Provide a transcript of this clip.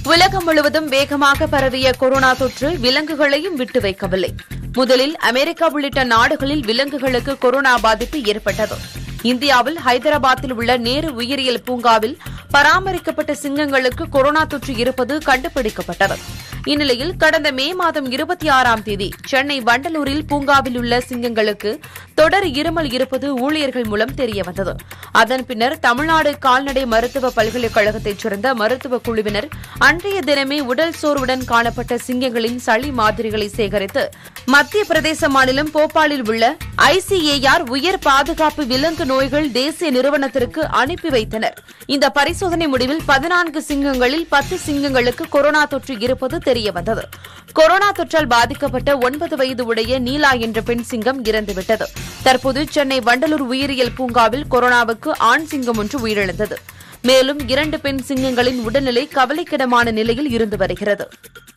உலகம் முழுவதும் வேகமாக பரவிய கொரோனா தொற்று விலங்குகளையும் விட்டு வைக்கவில்லை முதலில் அமெரிக்கா உள்ளிட்ட நாடுகளில் விலங்குகளுக்கு கொரோனா பாதிப்பு ஏற்பட்டது இந்தியாவில் ஹைதராபாத்தில் உள்ள நேரு உயிரியல் பூங்காவில் பராமரிக்கப்பட்ட சிங்கங்களுக்கு கொரோனா தொற்று இருப்பது கண்டுபிடிக்கப்பட்டது இந்நிலையில் கடந்த மே மாதம் இருபத்தி ஆறாம் தேதி சென்னை வண்டலூரில் பூங்காவில் உள்ள சிங்கங்களுக்கு தொடர் இருமல் இருப்பது ஊழியர்கள் மூலம் தெரியவந்தது அதன் பின்னர் தமிழ்நாடு கால்நடை மருத்துவ பல்கலைக்கழகத்தைச் சேர்ந்த மருத்துவ குழுவினர் அன்றைய தினமே உடல் சோர்வுடன் காணப்பட்ட சிங்கங்களின் சளி மாதிரிகளை சேகரித்து மத்திய பிரதேச மாநிலம் போபாலில் உள்ள ஐசிஏஆர் உயர் பாதுகாப்பு விலங்கு நோய்கள் தேசிய நிறுவனத்திற்கு அனுப்பி வைத்தனர் இந்த பரிசோதனை முடிவில் பதினான்கு சிங்கங்களில் பத்து சிங்கங்களுக்கு கொரோனா தொற்று இருப்பது தெரியவந்தது கொரோனா தொற்றால் பாதிக்கப்பட்ட ஒன்பது வயது உடைய நீலா என்ற பெண் சிங்கம் இறந்துவிட்டது தற்போது சென்னை வண்டலூர் உயிரியல் பூங்காவில் கொரோனாவுக்கு ஆண் சிங்கம் ஒன்று உயிரிழந்தது மேலும் இரண்டு பெண் சிங்கங்களின் உடல்நிலை கவலைக்கிடமான நிலையில் இருந்து வருகிறது